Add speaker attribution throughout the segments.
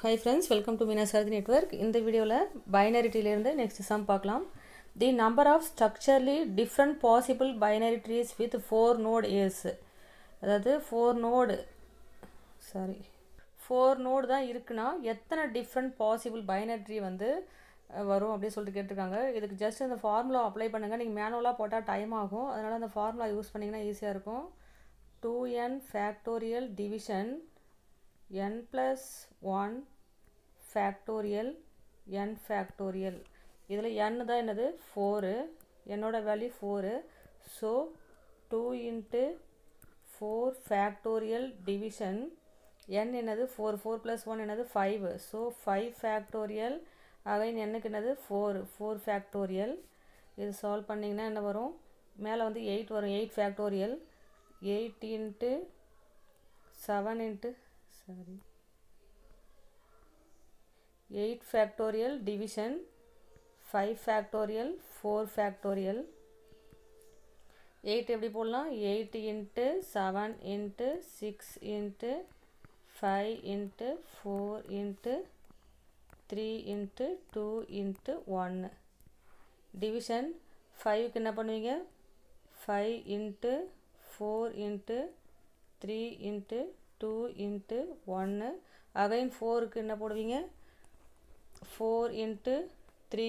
Speaker 1: high friends welcome to Meena Sarathi network இந்த வீடியோவில் பைனரிட்டிலேருந்து நெக்ஸ்ட் சம் பார்க்கலாம் the number of structurally different possible binary trees with four node years அதாவது four node sorry four node தான் இருக்குன்னா எத்தனை டிஃப்ரெண்ட் பாசிபிள் பைனரி ட்ரீ வந்து அஹ், வரும் அப்படின்னு சொல்லிட்டு கேட்டிருக்காங்க இதுக்கு ஜஸ்ட் இந்த ஃபார்முலா அப்ளை பண்ணுங்கள் நீங்கள் மேனுவலாக போட்டால் டைம் ஆகும் அதனால் அந்த ஃபார்முலா யூஸ் பண்ணிங்கன்னா ஈஸியாக இருக்கும் two n factorial division n plus 1 factorial n factorial இதில் n தான் என்னது ஃபோரு என்னோட value four so two into four factorial division n என்னது ஃபோர் ஃபோர் ப்ளஸ் ஒன் என்னது five so five factorial again என்னக்கு என்னது ஃபோர் ஃபோர் ஃபேக்டோரியல் இது solve பண்ணிங்கன்னா என்ன வரும் மேலே வந்து எயிட் வரும் eight factorial eight into seven into sorry eight factorial division five factorial four factorial eight எப்படி போடலாம் eight into seven into six into five into four into three into two into ஒன்று division ஃபைவ்க்கு என்ன பண்ணுவீங்க five into four into three into two into ஒன்று again ஃபோருக்கு என்ன போடுவீங்க four into three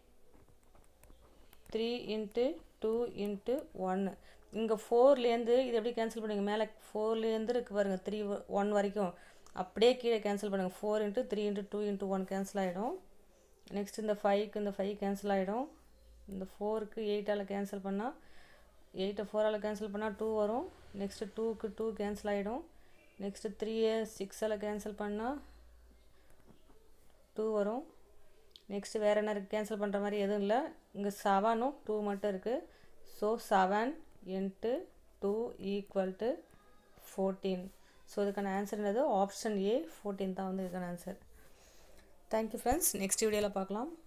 Speaker 1: three into two into ஒன்று இங்கே ஃபோர்லேருந்து இது எப்படி கேன்சல் பண்ணுங்க மேலே ஃபோர்லேருந்து இருக்கு பாருங்க த்ரீ ஒன் வரைக்கும் அப்படியே கீழே கேன்சல் பண்ணுங்கள் four into three into two into one cancel ஆகிடும் நெக்ஸ்ட் இந்த ஃபைவ்க்கு இந்த ஃபைவ் கேன்சல் ஆகிடும் இந்த ஃபோருக்கு எயிட்டால் கேன்சல் பண்ணால் எயிட்டை ஃபோரால் கேன்சல் பண்ணால் டூ வரும் நெக்ஸ்ட்டு டூக்கு டூ கேன்சல் ஆகிடும் நெக்ஸ்ட்டு த்ரீயை சிக்ஸால் கேன்சல் பண்ணால் டூ வரும் நெக்ஸ்ட்டு வேறு என்ன இருக்குது கேன்சல் பண்ணுற மாதிரி எதுவும் இல்லை இங்கே செவனும் டூ மட்டும் இருக்குது so seven into two equal to fourteen so இதுக்கான ஆன்சர் என்னது ஆப்ஷன் ஏ ஃபோர்டீன் தான் வந்து இதுக்கான ஆன்சர் தேங்க்யூ ஃப்ரெண்ட்ஸ் நெக்ஸ்ட் வீடியோவில் பார்க்கலாம்